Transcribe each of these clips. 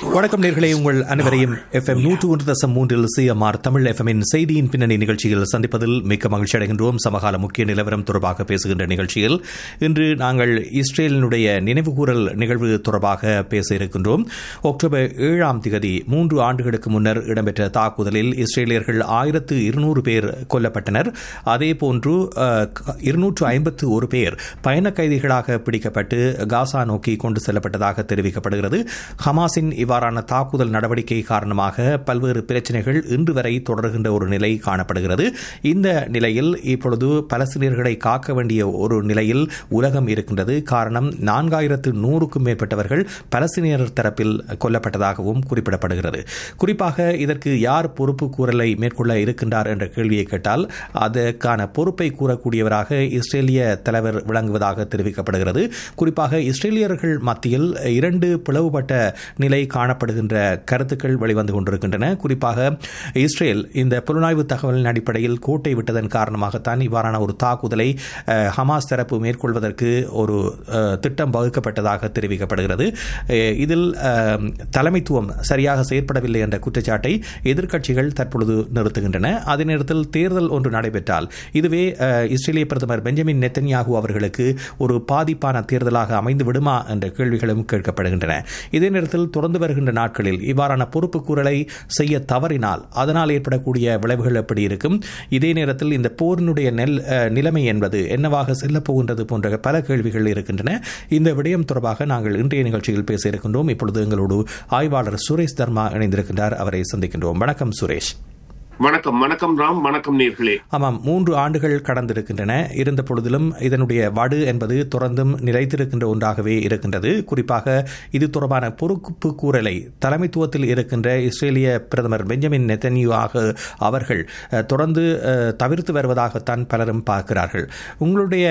வணக்கம் நேர்களே உங்கள் அனைவரையும் எஃப்எம் நூற்று ஒன்று தசம் மூன்றில் சிஎம்ஆர் தமிழ் எஃப்எம்மின் செய்தியின் பின்னணி நிகழ்ச்சியில் சந்திப்பதில் மிக்க மகிழ்ச்சி அடைகின்றோம் சமகால முக்கிய நிலவரம் தொடர்பாக பேசுகின்ற நிகழ்ச்சியில் இன்று நாங்கள் இஸ்ரேலினுடைய நினைவுகூரல் நிகழ்வு தொடர்பாக பேச இருக்கின்றோம் அக்டோபர் ஏழாம் திகதி மூன்று ஆண்டுகளுக்கு முன்னர் இடம்பெற்ற தாக்குதலில் இஸ்ரேலியர்கள் ஆயிரத்து இருநூறு பேர் கொல்லப்பட்டனர் அதேபோன்று இருநூற்று ஐம்பத்து ஒரு பேர் பயண கைதிகளாக பிடிக்கப்பட்டு காசா நோக்கி கொண்டு செல்லப்பட்டதாக தெரிவிக்கப்படுகிறது ஹமாஸின் இவ்வாறான தாக்குதல் நடவடிக்கை காரணமாக பல்வேறு பிரச்சனைகள் இன்று வரை தொடர்கின்ற ஒரு நிலை காணப்படுகிறது இந்த நிலையில் இப்பொழுது பலஸ்தீனியர்களை காக்க வேண்டிய ஒரு நிலையில் உலகம் இருக்கின்றது காரணம் நான்காயிரத்து நூறுக்கும் மேற்பட்டவர்கள் பலஸ்தீனியர் தரப்பில் கொல்லப்பட்டதாகவும் குறிப்பிடப்படுகிறது குறிப்பாக இதற்கு யார் பொறுப்பு கூறலை மேற்கொள்ள இருக்கின்றார் என்ற கேள்வியை கேட்டால் அதற்கான பொறுப்பை கூறக்கூடியவராக இஸ்ரேலிய தலைவர் விளங்குவதாக தெரிவிக்கப்படுகிறது குறிப்பாக இஸ்ரேலியர்கள் மத்தியில் இரண்டு பிளவுபட்ட நிலை காணப்படுகின்ற கருத்துக்கள் வெளிவந்து கொண்டிருக்கின்றன குறிப்பாக இஸ்ரேல் இந்த புலனாய்வு தகவலின் அடிப்படையில் கோட்டை விட்டதன் காரணமாகத்தான் இவ்வாறான ஒரு தாக்குதலை ஹமாஸ் தரப்பு மேற்கொள்வதற்கு ஒரு திட்டம் வகுக்கப்பட்டதாக தெரிவிக்கப்படுகிறது இதில் தலைமைத்துவம் சரியாக செயற்படவில்லை என்ற குற்றச்சாட்டை எதிர்க்கட்சிகள் தற்பொழுது நிறுத்துகின்றன அதே நேரத்தில் தேர்தல் ஒன்று நடைபெற்றால் இதுவே இஸ்ரேலிய பிரதமர் பெஞ்சமின் நெத்தன்யாகு அவர்களுக்கு ஒரு பாதிப்பான தேர்தலாக அமைந்து விடுமா என்ற கேள்விகளும் கேட்கப்படுகின்றன இதே நேரத்தில் தொடர்ந்து வருகின்ற நாட்களில் இவ்வாறான பொறுப்பு கூறலை செய்ய தவறினால் அதனால் ஏற்படக்கூடிய விளைவுகள் எப்படி இருக்கும் இதே நேரத்தில் இந்த போரினுடைய நெல் நிலைமை என்பது என்னவாக செல்லப் போகின்றது போன்ற பல கேள்விகள் இருக்கின்றன இந்த விடயம் தொடர்பாக நாங்கள் இன்றைய நிகழ்ச்சியில் பேச இருக்கின்றோம் இப்பொழுது எங்களோடு ஆய்வாளர் சுரேஷ் தர்மா இணைந்திருக்கின்றார் அவரை சந்திக்கின்றோம் வணக்கம் சுரேஷ் வணக்கம் வணக்கம் ராம் வணக்கம் நேர்களே ஆமாம் மூன்று ஆண்டுகள் கடந்திருக்கின்றன இருந்த பொழுதிலும் இதனுடைய வடு என்பது தொடர்ந்தும் நிலைத்திருக்கின்ற ஒன்றாகவே இருக்கின்றது குறிப்பாக இது தொடர்பான பொறுப்பு கூறலை தலைமைத்துவத்தில் இருக்கின்ற இஸ்ரேலிய பிரதமர் பெஞ்சமின் நெத்தன்யூவாக அவர்கள் தொடர்ந்து தவிர்த்து வருவதாகத்தான் பலரும் பார்க்கிறார்கள் உங்களுடைய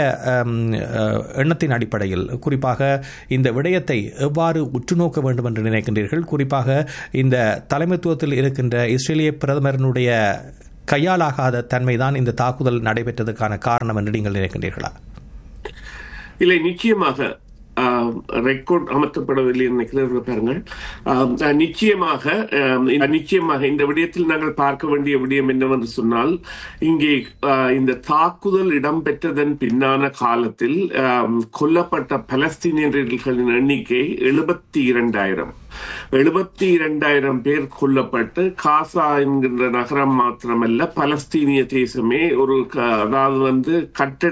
எண்ணத்தின் அடிப்படையில் குறிப்பாக இந்த விடயத்தை எவ்வாறு உற்றுநோக்க வேண்டும் என்று நினைக்கின்றீர்கள் குறிப்பாக இந்த தலைமைத்துவத்தில் இருக்கின்ற இஸ்ரேலிய பிரதமரினுடைய கையாலாகாத தன்மைதான் இந்த தாக்குதல் நடைபெற்றதற்கான காரணம் என்று நீங்கள் நினைக்கின்றீர்களா இல்லை நிச்சயமாக ரெக்கார்ட் அமர்த்தப்படவில்லை நினைக்கிறீர்கள் பாருங்கள் நிச்சயமாக நிச்சயமாக இந்த விடயத்தில் நாங்கள் பார்க்க வேண்டிய விடயம் என்னவென்று சொன்னால் இங்கே இந்த தாக்குதல் இடம்பெற்றதன் பின்னான காலத்தில் கொல்லப்பட்ட பலஸ்தீனியர்களின் எண்ணிக்கை எழுபத்தி இரண்டாயிரம் எழுபத்தி இரண்டாயிரம் பேர் கொல்லப்பட்டு காசா என்கின்ற நகரம் மாத்திரமல்ல பலஸ்தீனிய தேசமே ஒரு அதாவது வந்து கட்டட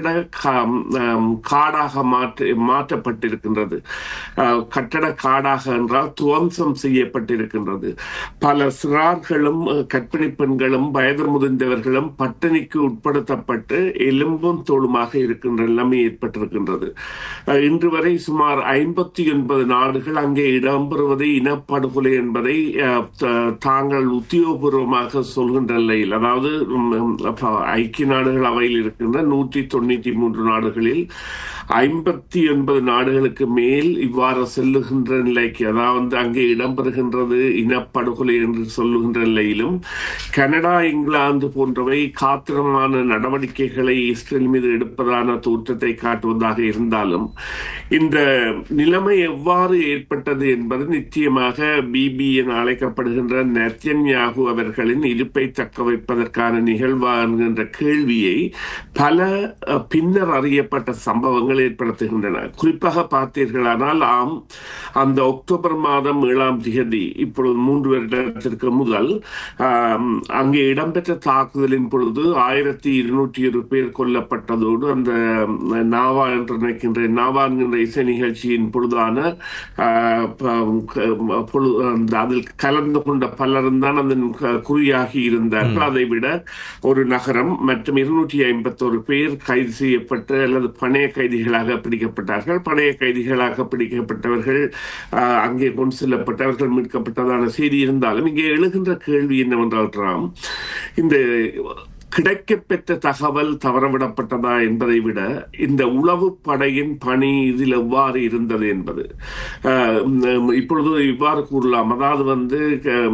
காடாக மாற்ற மாற்றப்பட்டிருக்கின்றது கட்டட காடாக என்றால் துவம்சம் செய்யப்பட்டிருக்கின்றது பல சிறார்களும் கற்பிணி பெண்களும் வயது முதிர்ந்தவர்களும் பட்டினிக்கு உட்படுத்தப்பட்டு எலும்பும் தோளுமாக இருக்கின்ற நிலைமை ஏற்பட்டிருக்கின்றது இன்று வரை சுமார் ஐம்பத்தி ஒன்பது நாடுகள் அங்கே இடம்பெறுவதை இனப்படுகொலை என்பதை தாங்கள் உத்தியோகபூர்வமாக சொல்கின்ற நிலையில் அதாவது ஐக்கிய நாடுகள் அவையில் இருக்கின்ற நூற்றி தொண்ணூற்றி மூன்று நாடுகளில் ஐம்பத்தி ஒன்பது நாடுகளுக்கு மேல் இவ்வாறு செல்லுகின்ற நிலைக்கு அதாவது அங்கே இடம்பெறுகின்றது இனப்படுகொலை என்று சொல்லுகின்ற நிலையிலும் கனடா இங்கிலாந்து போன்றவை காத்திரமான நடவடிக்கைகளை இஸ்ரேல் மீது எடுப்பதான தோற்றத்தை காட்டுவதாக இருந்தாலும் இந்த நிலைமை எவ்வாறு ஏற்பட்டது என்பது நிச்சயமாக பிபி என அழைக்கப்படுகின்ற நெத்தன்யாகு அவர்களின் இருப்பை தக்க வைப்பதற்கான நிகழ்வா என்கின்ற கேள்வியை பல பின்னர் அறியப்பட்ட சம்பவங்கள் ஏற்படுத்துகின்றன குறிப்பாக பார்த்தீர்களானால் ஆம் அந்த அக்டோபர் மாதம் ஏழாம் திகதி இப்பொழுது மூன்று வருடத்திற்கு முதல் அங்கே இடம்பெற்ற தாக்குதலின் பொழுது ஆயிரத்தி இருநூற்றி ஒரு பேர் கொல்லப்பட்டதோடு அந்த நாவா என்று நினைக்கின்ற நாவா என்கின்ற இசை நிகழ்ச்சியின் பொழுதான அதில் கலந்து கொண்ட பலரும் தான் அதன் குறியாகி இருந்தார்கள் அதை விட ஒரு நகரம் மற்றும் இருநூற்றி ஐம்பத்தோரு பேர் கைது செய்யப்பட்டு அல்லது பணைய கைதிகளாக பிடிக்கப்பட்டார்கள் பணைய கைதிகளாக பிடிக்கப்பட்டவர்கள் அங்கே கொண்டு செல்லப்பட்டவர்கள் மீட்கப்பட்டதான செய்தி இருந்தாலும் இங்கே எழுகின்ற கேள்வி என்னவென்றால் ராம் இந்த கிடைக்கப்பெற்ற தகவல் தவறவிடப்பட்டதா என்பதை விட இந்த உளவு படையின் பணி இதில் எவ்வாறு இருந்தது என்பது அஹ், உம், இப்பொழுது இவ்வாறு கூறலாம் அதாவது வந்து க-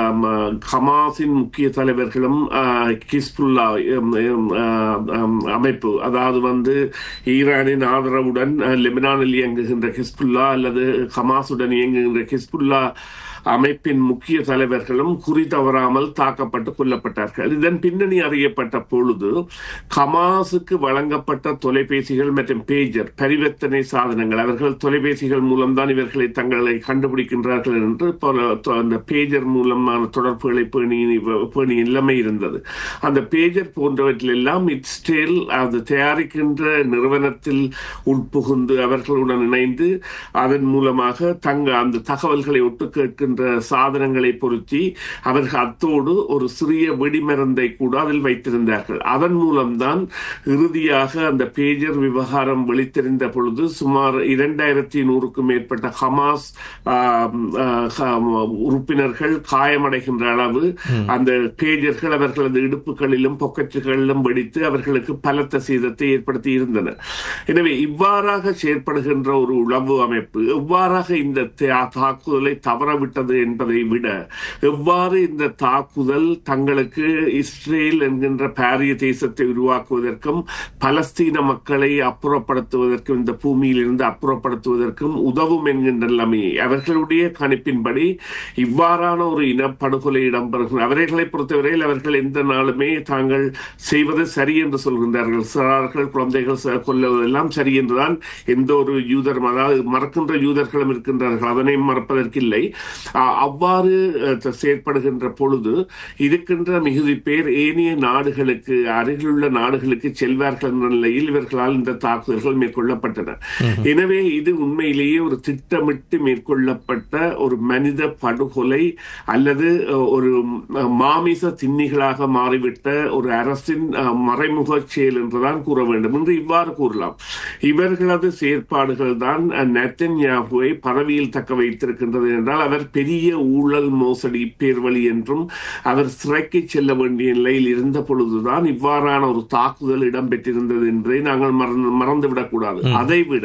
க- ஹமாஸின் முக்கிய தலைவர்களும் அஹ், கிஸ்புல்லா உம், உம், அஹ், உம், அமைப்பு அதாவது வந்து ஈரானின் ஆதரவுடன் அஹ், லெபனானில் இயங்குகின்ற ஹிஸ்புல்லா அல்லது ஹமாஸுடன் இயங்குகின்ற ஹிஸ்புல்லா அமைப்பின் முக்கிய தலைவர்களும் குறி தவறாமல் தாக்கப்பட்டு கொல்லப்பட்டார்கள் இதன் பின்னணி அறியப்பட்ட பொழுது ஹமாஸுக்கு வழங்கப்பட்ட தொலைபேசிகள் மற்றும் பேஜர் பரிவர்த்தனை சாதனங்கள் அவர்கள் தொலைபேசிகள் மூலம்தான் இவர்களை தங்களை கண்டுபிடிக்கின்றார்கள் என்று பல தொ- அந்த பேஜர் மூலமான தொடர்புகளை பேணி பேணி எல்லாமே இருந்தது அந்த பேஜர் போன்றவற்றில் எல்லாம் இட்ஸ்டேல் அது தயாரிக்கின்ற நிறுவனத்தில் உட்புகுந்து அவர்களுடன் இணைந்து அதன் மூலமாக தங்க அந்த தகவல்களை ஒட்டு கேட்கின்ற சாதனங்களை பொருத்தி அவர்கள் அத்தோடு ஒரு சிறிய வெடிமருந்தை கூட அதில் வைத்திருந்தார்கள் அதன் மூலம்தான் இறுதியாக அந்த பேஜர் விவகாரம் வெளித்தெரிந்த பொழுது சுமார் இரண்டாயிரத்தி நூறுக்கும் மேற்பட்ட ஹமாஸ் ஆம், ஆ, ஹ- உறுப்பினர்கள் காயமடைகின்ற அளவு அந்த பேஜர்கள் அவர்களது இடுப்புகளிலும் பொக்கெட்டுகளிலும் வெடித்து அவர்களுக்கு பலத்த சேதத்தை ஏற்படுத்தி இருந்தன எனவே இவ்வாறாக செயற்படுகின்ற ஒரு உளவு அமைப்பு எவ்வாறாக இந்த தா- தாக்குதலை தவறவிட்டது என்பதை விட எவ்வாறு இந்த தாக்குதல் தங்களுக்கு இஸ்ரேல் என்கின்ற பாரிய தேசத்தை உருவாக்குவதற்கும் பலஸ்தீன மக்களை அப்புறப்படுத்துவதற்கும் இந்த பூமியில் இருந்து அப்புறப்படுத்துவதற்கும் உதவும் என்கின்ற நிலைமையை அவர்களுடைய கணிப்பின்படி இவ்வாறான ஒரு இனப்படுகொலை இடம்பெறுகிற அவர்களை பொறுத்தவரையில் அவர்கள் எந்த நாளுமே தாங்கள் செய்வது சரி என்று சொல்கின்றார்கள் சிறார்கள் குழந்தைகள் ச- கொல்லுவதெல்லாம் சரி என்றுதான் எந்த ஒரு யூதரும் அதாவது மறக்கின்ற யூதர்களும் இருக்கின்றார்கள் அதனை மறப்பதற்கில்லை அ- அவ்வாறு அஹ், த- செயற்படுகின்ற பொழுது இருக்கின்ற மிகுதி பேர் ஏனைய நாடுகளுக்கு அருகிலுள்ள நாடுகளுக்கு செல்வார்கள் என்ற நிலையில் இவர்களால் இந்த தாக்குதல்கள் மேற்கொள்ளப்பட்டன எனவே இது உண்மையிலேயே ஒரு திட்டமிட்டு மேற்கொள்ளப்பட்ட ஒரு மனித படுகொலை அல்லது அஹ், ஒரு அஹ், மாமிச திண்ணிகளாக மாறிவிட்ட ஒரு அரசின் அஹ், மறைமுக செயல் என்றுதான் கூற வேண்டும் என்று இவ்வாறு கூறலாம் இவர்களது செயற்பாடுகள் தான் நெத்தன்யாகுவை பதவியில் தக்க வைத்திருக்கின்றது என்றால் அவர் பெரிய ஊழல் மோசடி பேர்வழி என்றும் அவர் சிறைக்கு செல்ல வேண்டிய நிலையில் இருந்த பொழுதுதான் இவ்வாறான ஒரு தாக்குதல் இடம்பெற்றிருந்தது என்பதை நாங்கள் மறந்து மறந்துவிடக் கூடாது அதைவிட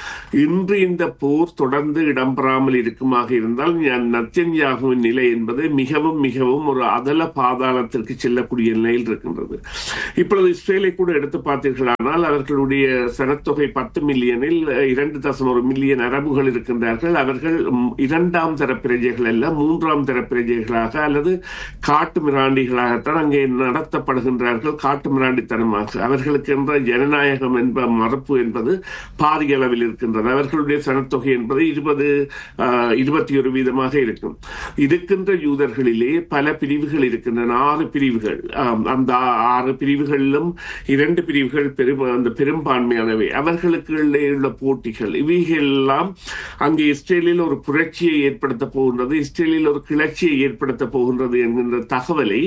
இன்று இந்த போர் தொடர்ந்து இடம்பெறாமல் இருக்குமாக இருந்தால் நத்தன்யாகுவின் நிலை என்பது மிகவும் மிகவும் ஒரு அதல பாதாளத்திற்கு செல்லக்கூடிய நிலையில் இருக்கின்றது இப்பொழுது இஸ்ரேலை கூட எடுத்து பார்த்தீர்களானால் அவர்களுடைய சனத்தொகை பத்து மில்லியனில் இரண்டு தசம் ஒரு மில்லியன் அரபுகள் இருக்கின்றார்கள் அவர்கள் ம், இரண்டாம் தர பிரஜைகள் அல்ல மூன்றாம் தர பிரஜைகளாக அல்லது காட்டு மிராண்டிகளாகத்தான் அங்கே நடத்தப்படுகின்றார்கள் காட்டு மிராண்டித்தனமாக அவர்களுக்கு என்ற ஜனநாயகம் என்ப மறுப்பு என்பது பாரிய அளவில் இருக்கின்றது அவர்களுடைய சனத்தொகை என்பது இருபது இருபத்தி ஒரு வீதமாக இருக்கும் இருக்கின்ற யூதர்களிலே பல பிரிவுகள் இருக்கின்றன ஆறு பிரிவுகள் ஆம், அந்த ஆறு பிரிவுகளிலும் இரண்டு பிரிவுகள் பெரும் அந்த பெரும்பான்மையானவை அவர்களுக்கு இடையே உள்ள போட்டிகள் இவைகள் எல்லாம் அங்கே இஸ்ரேலில் ஒரு புரட்சியை ஏற்படுத்த போகின்றது இஸ்ரேலில் ஒரு கிளர்ச்சியை ஏற்படுத்த போகின்றது என்கின்ற தகவலை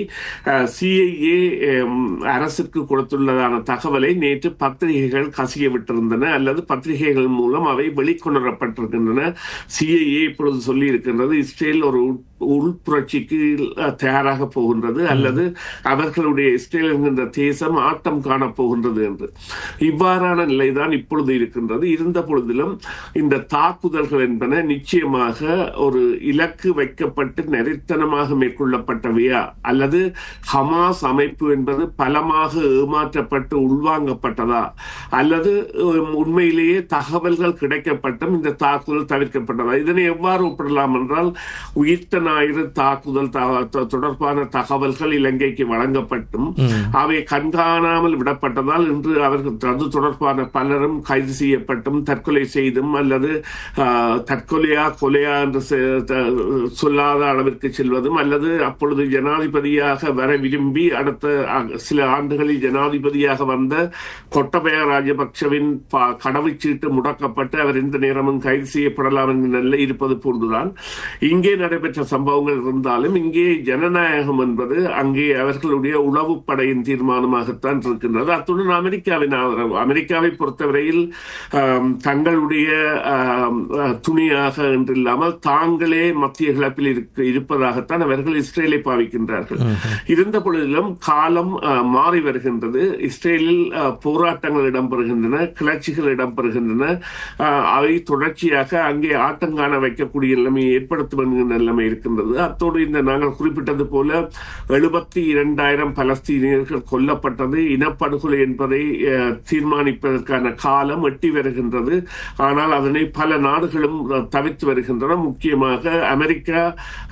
சிஐஏ அரசுக்கு கொடுத்துள்ளதான தகவலை நேற்று பத்திரிகைகள் கசிய விட்டிருந்தன அல்லது பத்திரிகைகள் மூலம் அவை வெளிக்கொணரப்பட்டிருக்கின்றன சிஐஏ இப்பொழுது சொல்லி இருக்கின்றது இஸ்ரேல் ஒரு உட்- உள்புரட்சிக்கு அஹ், தயாராக போகின்றது அல்லது அவர்களுடைய இஸ்ரேல் என்கின்ற தேசம் ஆட்டம் காணப் போகின்றது என்று இவ்வாறான நிலைதான் இப்பொழுது இருக்கின்றது இருந்த பொழுதிலும் இந்த தாக்குதல்கள் என்பன நிச்சயமாக ஒரு இலக்கு வைக்கப்பட்டு நெறித்தனமாக மேற்கொள்ளப்பட்டவையா அல்லது ஹமாஸ் அமைப்பு என்பது பலமாக ஏமாற்றப்பட்டு உள்வாங்கப்பட்டதா அல்லது உம், உண்மையிலேயே தகவல்கள் கிடைக்கப்பட்டும் இந்த தாக்குதல் தவிர்க்கப்பட்டதா இதனை எவ்வாறு ஒப்பிடலாம் என்றால் உயிர்த்த ஞாயிறு தாக்குதல் த- த- தொடர்பான தகவல்கள் இலங்கைக்கு வழங்கப்பட்டும் அவை கண்காணாமல் விடப்பட்டதால் இன்று அவர்கள் அது தொடர்பான பலரும் கைது செய்யப்பட்டும் தற்கொலை செய்தும் அல்லது ஆஹ், தற்கொலையா கொலையா என்று செ- த- சொல்லாத அளவிற்கு செல்வதும் அல்லது அப்பொழுது ஜனாதிபதியாக வர விரும்பி அடுத்த அஹ், சில ஆண்டுகளில் ஜனாதிபதியாக வந்த கொட்டபய ராஜபக்சவின் ப- கடவுச்சீட்டு முடக்கப்பட்டு அவர் எந்த நேரமும் கைது செய்யப்படலாம் என்ற நிலை இருப்பது போன்றுதான் இங்கே நடைபெற்ற சம்பவம் சம்பவங்கள் இருந்தாலும் இங்கே ஜனநாயகம் என்பது அங்கே அவர்களுடைய உளவு படையின் தீர்மானமாகத்தான் இருக்கின்றது அத்துடன் அமெரிக்காவின் ஆதரவு அமெரிக்காவை பொறுத்தவரையில் தங்களுடைய துணியாக என்றில்லாமல் தாங்களே மத்திய கிளப்பில் இருப்பதாகத்தான் அவர்கள் இஸ்ரேலை பாவிக்கின்றார்கள் இருந்த பொழுதிலும் காலம் மாறி வருகின்றது இஸ்ரேலில் போராட்டங்கள் இடம்பெறுகின்றன கிளர்ச்சிகள் இடம்பெறுகின்றன அவை தொடர்ச்சியாக அங்கே ஆட்டங்காண வைக்கக்கூடிய நிலைமை ஏற்படுத்தும் என்கிற நிலைமை இருக்கின்றது அத்தோடு இந்த நாங்கள் குறிப்பிட்டது போல எழுபத்தி இரண்டாயிரம் பலஸ்தீனியர்கள் கொல்லப்பட்டது இனப்படுகொலை என்பதை தீர்மானிப்பதற்கான காலம் எட்டி வருகின்றது ஆனால் அதனை பல நாடுகளும் தவிர்த்து வருகின்றன முக்கியமாக அமெரிக்கா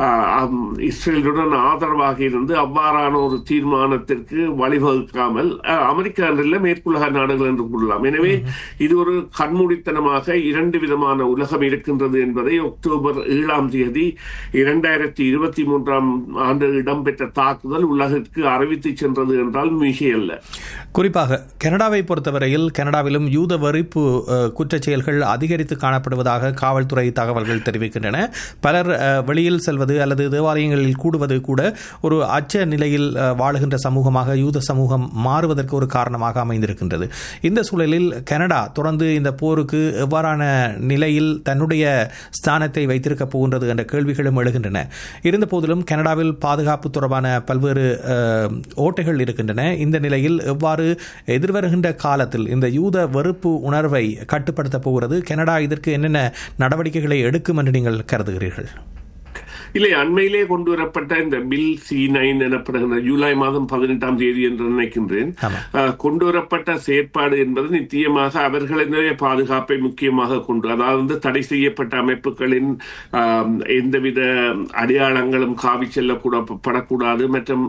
இஸ்ரேலுடன் ஆதரவாக இருந்து அவ்வாறான ஒரு தீர்மானத்திற்கு வழிவகுக்காமல் அமெரிக்கா என்றில்ல மேற்குலக நாடுகள் என்று கூறலாம் எனவே இது ஒரு கண்மூடித்தனமாக இரண்டு விதமான உலகம் இருக்கின்றது என்பதை அக்டோபர் ஏழாம் தேதி இரண்டாயிரத்தி இருபத்தி மூன்றாம் ஆண்டு இடம்பெற்ற தாக்குதல் உலகிற்கு அறிவித்து சென்றது என்றால் மிகையல்ல குறிப்பாக கனடாவை பொறுத்தவரையில் கனடாவிலும் யூத வரிப்பு குற்றச் செயல்கள் அதிகரித்து காணப்படுவதாக காவல்துறை தகவல்கள் தெரிவிக்கின்றன பலர் வெளியில் செல்வது அல்லது தேவாலயங்களில் கூடுவது கூட ஒரு அச்ச நிலையில் வாழுகின்ற சமூகமாக யூத சமூகம் மாறுவதற்கு ஒரு காரணமாக அமைந்திருக்கின்றது இந்த சூழலில் கனடா தொடர்ந்து இந்த போருக்கு எவ்வாறான நிலையில் தன்னுடைய ஸ்தானத்தை வைத்திருக்கப் போகின்றது என்ற கேள்விகளும் எழுகின்றன இருந்த போதிலும் கனடாவில் பாதுகாப்பு தொடர்பான பல்வேறு ஓட்டைகள் இருக்கின்றன இந்த நிலையில் எவ்வாறு எதிர்வருகின்ற காலத்தில் இந்த யூத வெறுப்பு உணர்வை கட்டுப்படுத்தப் போகிறது கனடா இதற்கு என்னென்ன நடவடிக்கைகளை எடுக்கும் என்று நீங்கள் கருதுகிறீர்கள் இல்லை அண்மையிலே கொண்டு வரப்பட்ட இந்த பில் சி நைன் எனப்படுகிற ஜூலை மாதம் பதினெட்டாம் தேதி என்று நினைக்கின்றேன் கொண்டு வரப்பட்ட செயற்பாடு என்பது நிச்சயமாக அவர்களினுடைய பாதுகாப்பை முக்கியமாக கொண்டு அதாவது தடை செய்யப்பட்ட அமைப்புகளின் எந்தவித அடையாளங்களும் காவி செல்லக்கூடப்படக்கூடாது மற்றும்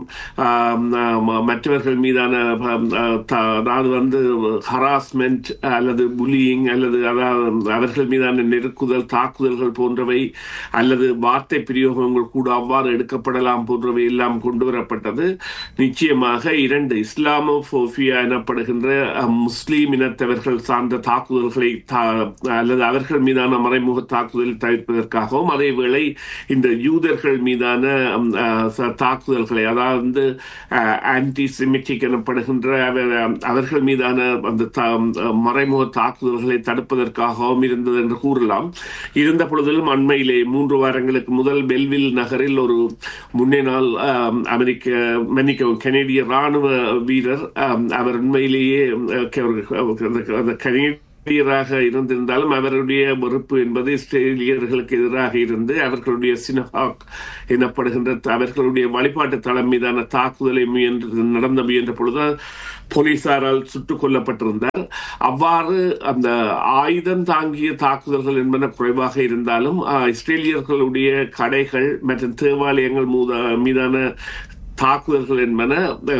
மற்றவர்கள் மீதான அதாவது வந்து ஹராஸ்மெண்ட் அல்லது புலியிங் அல்லது அதாவது அவர்கள் மீதான நெருக்குதல் தாக்குதல்கள் போன்றவை அல்லது வார்த்தை பிரயோகங்கள் கூட அவ்வாறு எடுக்கப்படலாம் போன்றவை எல்லாம் கொண்டு வரப்பட்டது நிச்சயமாக இரண்டு இஸ்லாமோபோபியா எனப்படுகின்ற முஸ்லீம் இனத்தவர்கள் சார்ந்த தாக்குதல்களை அல்லது அவர்கள் மீதான மறைமுக தாக்குதலை தவிர்ப்பதற்காகவும் அதேவேளை இந்த யூதர்கள் மீதான தாக்குதல்களை அதாவது ஆன்டி சிமெட்டிக் எனப்படுகின்ற அவர்கள் மீதான அந்த மறைமுக தாக்குதல்களை தடுப்பதற்காகவும் இருந்தது என்று கூறலாம் இருந்த பொழுதிலும் அண்மையிலே மூன்று வாரங்களுக்கு முதல் பெல்வில் நகரில் ஒரு முன்னே நாள் அமெரிக்க மன்னிக்கவும் கனேடிய ராணுவ வீரர் அவர் உண்மையிலேயே கனேடிய இஸ்ரேலியராக இருந்திருந்தாலும் அவருடைய வெறுப்பு என்பது இஸ்ரேலியர்களுக்கு எதிராக இருந்து அவர்களுடைய சினஹாக் எனப்படுகின்ற அவர்களுடைய வழிபாட்டு தளம் மீதான தாக்குதலை முயன்று நடந்த முயன்ற பொழுது போலீசாரால் சுட்டுக் கொல்லப்பட்டிருந்தார் அவ்வாறு அந்த ஆயுதம் தாங்கிய தாக்குதல்கள் என்பன குறைவாக இருந்தாலும் இஸ்ரேலியர்களுடைய கடைகள் மற்றும் தேவாலயங்கள் மீதான தாக்குதல்கள் என்பன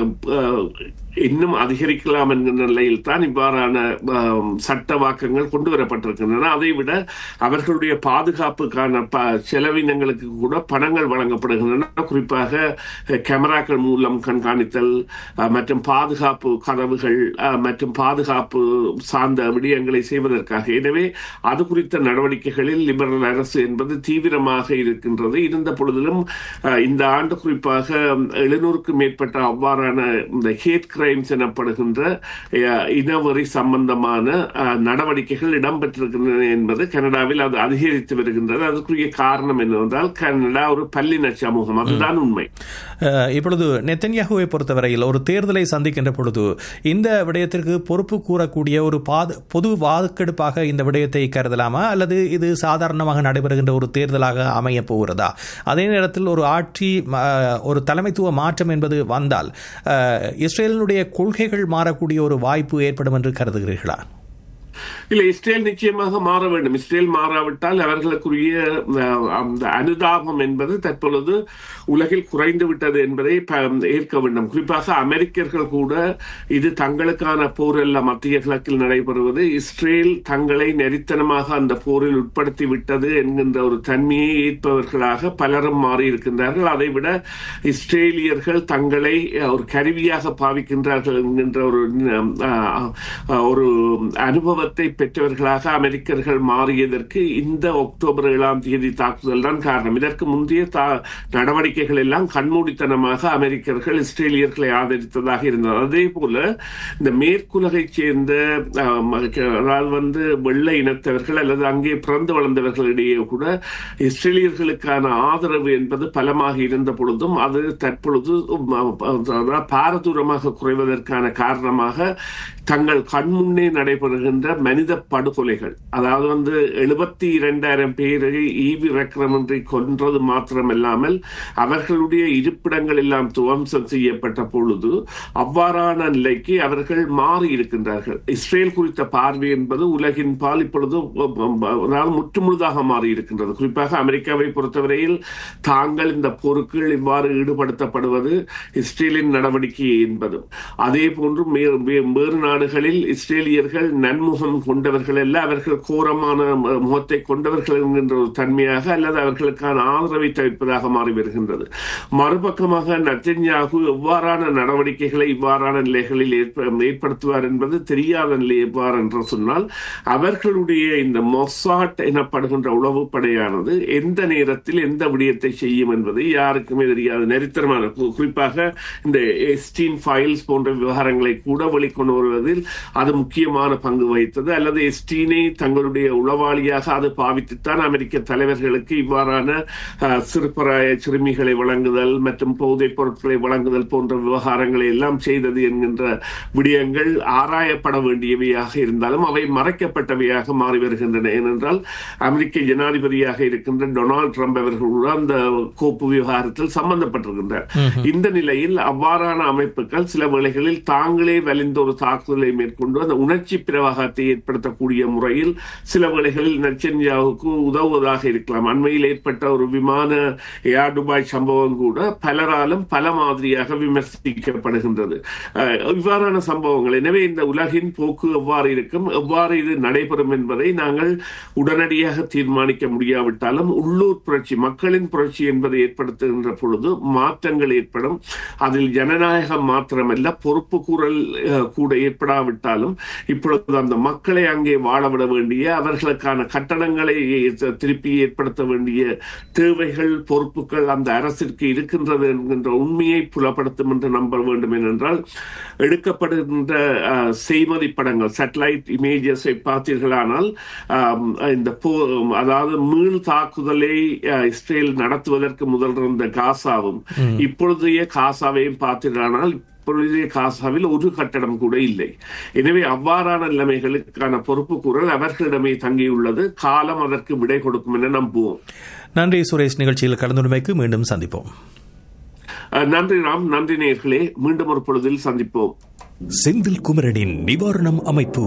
இன்னும் அதிகரிக்கலாம் என்கிற நிலையில் தான் இவ்வாறான சட்ட வாக்கங்கள் கொண்டு வரப்பட்டிருக்கின்றன அதை விட அவர்களுடைய பாதுகாப்புக்கான செலவினங்களுக்கு கூட பணங்கள் வழங்கப்படுகின்றன குறிப்பாக கேமராக்கள் மூலம் கண்காணித்தல் மற்றும் பாதுகாப்பு கதவுகள் மற்றும் பாதுகாப்பு சார்ந்த விடயங்களை செய்வதற்காக எனவே அது குறித்த நடவடிக்கைகளில் லிபரல் அரசு என்பது தீவிரமாக இருக்கின்றது இருந்த பொழுதிலும் இந்த ஆண்டு குறிப்பாக எழுநூறுக்கும் மேற்பட்ட அவ்வாறான இந்த ஹேட் கிரைம்ஸ் எனப்படுகின்ற இனவரி சம்பந்தமான நடவடிக்கைகள் இடம்பெற்றிருக்கின்றன என்பது கனடாவில் அது அதிகரித்து வருகின்றது அதுக்குரிய காரணம் என்னவென்றால் கனடா ஒரு பல்லின சமூகம் அதுதான் உண்மை இப்பொழுது நெத்தன்யாகுவை பொறுத்தவரையில் ஒரு தேர்தலை சந்திக்கின்ற பொழுது இந்த விடயத்திற்கு பொறுப்பு கூறக்கூடிய ஒரு பாது பொது வாக்கெடுப்பாக இந்த விடயத்தை கருதலாமா அல்லது இது சாதாரணமாக நடைபெறுகின்ற ஒரு தேர்தலாக அமைய போகிறதா அதே நேரத்தில் ஒரு ஆட்சி ஒரு தலைமைத்துவ மாற்றம் என்பது வந்தால் இஸ்ரேலினுடைய கொள்கைகள் மாறக்கூடிய ஒரு வாய்ப்பு ஏற்படும் என்று கருதுகிறீர்களா இல்ல இஸ்ரேல் நிச்சயமாக மாற வேண்டும் இஸ்ரேல் மாறாவிட்டால் அவர்களுக்குரிய அந்த அனுதாபம் என்பது தற்பொழுது உலகில் குறைந்து விட்டது என்பதை ஏற்க வேண்டும் குறிப்பாக அமெரிக்கர்கள் கூட இது தங்களுக்கான போர் அல்ல மத்திய கிழக்கில் நடைபெறுவது இஸ்ரேல் தங்களை நெறித்தனமாக அந்த போரில் உட்படுத்தி விட்டது என்கின்ற ஒரு தன்மையை ஏற்பவர்களாக பலரும் மாறி இருக்கின்றார்கள் அதைவிட இஸ்ரேலியர்கள் தங்களை ஒரு கருவியாக பாவிக்கின்றார்கள் என்கின்ற ஒரு ஒரு அனுபவத்தை அனுபவத்தை பெற்றவர்களாக அமெரிக்கர்கள் மாறியதற்கு இந்த அக்டோபர் ஏழாம் தேதி தாக்குதல் தான் காரணம் இதற்கு முந்தைய நடவடிக்கைகள் எல்லாம் கண்மூடித்தனமாக அமெரிக்கர்கள் இஸ்ரேலியர்களை ஆதரித்ததாக இருந்தது அதே போல இந்த மேற்குலகை சேர்ந்த அதாவது வந்து வெள்ளை இனத்தவர்கள் அல்லது அங்கே பிறந்து வளர்ந்தவர்களிடையே கூட இஸ்ரேலியர்களுக்கான ஆதரவு என்பது பலமாக இருந்த பொழுதும் அது தற்பொழுது பாரதூரமாக குறைவதற்கான காரணமாக தங்கள் கண்முன்னே நடைபெறுகின்ற மனித படுகொலைகள் அதாவது வந்து எழுபத்தி இரண்டாயிரம் பேரை ஈவி ரக்கிரமின்றி கொன்றது மாத்திரமல்லாமல் அவர்களுடைய இருப்பிடங்கள் எல்லாம் துவம்சம் செய்யப்பட்ட பொழுது அவ்வாறான நிலைக்கு அவர்கள் மாறி இருக்கின்றார்கள் இஸ்ரேல் குறித்த பார்வை என்பது உலகின் பால் இப்பொழுது அதாவது முற்றுமுழுதாக மாறி இருக்கின்றது குறிப்பாக அமெரிக்காவை பொறுத்தவரையில் தாங்கள் இந்த போருக்குள் இவ்வாறு ஈடுபடுத்தப்படுவது இஸ்ரேலின் நடவடிக்கை என்பதும் அதே போன்று வேறு நாடுகளில் இஸ்ரேலியர்கள் நன்முகம் கொண்டவர்கள் அல்ல அவர்கள் கோரமான முகத்தை கொண்டவர்கள் என்கின்ற ஒரு தன்மையாக அல்லது அவர்களுக்கான ஆதரவை தவிர்ப்பதாக மாறி வருகின்றது மறுபக்கமாக நத்தன்யாகு எவ்வாறான நடவடிக்கைகளை இவ்வாறான நிலைகளில் ஏற்படுத்துவார் என்பது தெரியாத நிலை எவ்வாறு என்று சொன்னால் அவர்களுடைய இந்த மொசாட் எனப்படுகின்ற உளவு படையானது எந்த நேரத்தில் எந்த விடயத்தை செய்யும் என்பது யாருக்குமே தெரியாது நெருத்தரமான குறிப்பாக இந்த எஸ்டீன் ஃபைல்ஸ் போன்ற விவகாரங்களை கூட வெளிக்கொண்டு வருவதில் அது முக்கியமான பங்கு வகித்தது அல்லது எஸ்டீனை தங்களுடைய உளவாளியாக அது பாவித்துத்தான் அமெரிக்க தலைவர்களுக்கு இவ்வாறான சிறுபராய சிறுமிகளை வழங்குதல் மற்றும் போதைப் பொருட்களை வழங்குதல் போன்ற விவகாரங்களை எல்லாம் செய்தது என்கின்ற விடயங்கள் ஆராயப்பட வேண்டியவையாக இருந்தாலும் அவை மறைக்கப்பட்டவையாக மாறி வருகின்றன ஏனென்றால் அமெரிக்க ஜனாதிபதியாக இருக்கின்ற டொனால்டு ட்ரம்ப் அவர்கள் அந்த கோப்பு விவகாரத்தில் சம்பந்தப்பட்டிருக்கின்றார் இந்த நிலையில் அவ்வாறான அமைப்புகள் சில வேளைகளில் தாங்களே வலிந்த ஒரு தாக்குதலை மேற்கொண்டு அந்த உணர்ச்சி பிரவாகத்தை ஏற்படுத்தக்கூடிய முறையில் சில வேளைகளில் நச்சன்யாவுக்கு உதவுவதாக இருக்கலாம் அண்மையில் ஏற்பட்ட ஒரு விமான ஏர் துபாய் சம்பவம் கூட பலராலும் பல மாதிரியாக விமர்சிக்கப்படுகின்றது இவ்வாறான சம்பவங்கள் எனவே இந்த உலகின் போக்கு எவ்வாறு இருக்கும் எவ்வாறு இது நடைபெறும் என்பதை நாங்கள் உடனடியாக தீர்மானிக்க முடியாவிட்டாலும் உள்ளூர் புரட்சி மக்களின் புரட்சி என்பதை ஏற்படுத்துகின்ற பொழுது மாற்றங்கள் ஏற்படும் அதில் ஜனநாயகம் மாத்திரமல்ல பொறுப்பு கூறல் கூட ஏற்படாவிட்டாலும் இப்பொழுது அந்த மக்களை அங்கே வாழவிட வேண்டிய அவர்களுக்கான கட்டணங்களை திருப்பி ஏற்படுத்த வேண்டிய தேவைகள் பொறுப்புகள் அந்த அரசிற்கு இருக்கின்றது என்கின்ற உண்மையை புலப்படுத்தும் என்று நம்ப வேண்டும் ஏனென்றால் எடுக்கப்படுகின்ற செய்மதி படங்கள் சேட்டலைட் இமேஜஸை பார்த்தீர்களானால் இந்த போ அதாவது மீள் தாக்குதலை இஸ்ரேல் நடத்துவதற்கு முதல் இருந்த காசாவும் இப்பொழுதைய காசாவையும் பார்த்தீர்களானால் இப்பொழுதைய காசாவில் ஒரு கட்டடம் கூட இல்லை எனவே அவ்வாறான நிலைமைகளுக்கான பொறுப்பு கூறல் அவர்களிடமே தங்கியுள்ளது காலம் அதற்கு விடை கொடுக்கும் என நம்புவோம் நன்றி சுரேஷ் நிகழ்ச்சியில் கலந்துரைமைக்கு மீண்டும் சந்திப்போம் நன்றி ராம் நன்றி நேர்களே மீண்டும் ஒரு பொழுதில் சந்திப்போம் செந்தில் குமரனின் நிவாரணம் அமைப்பு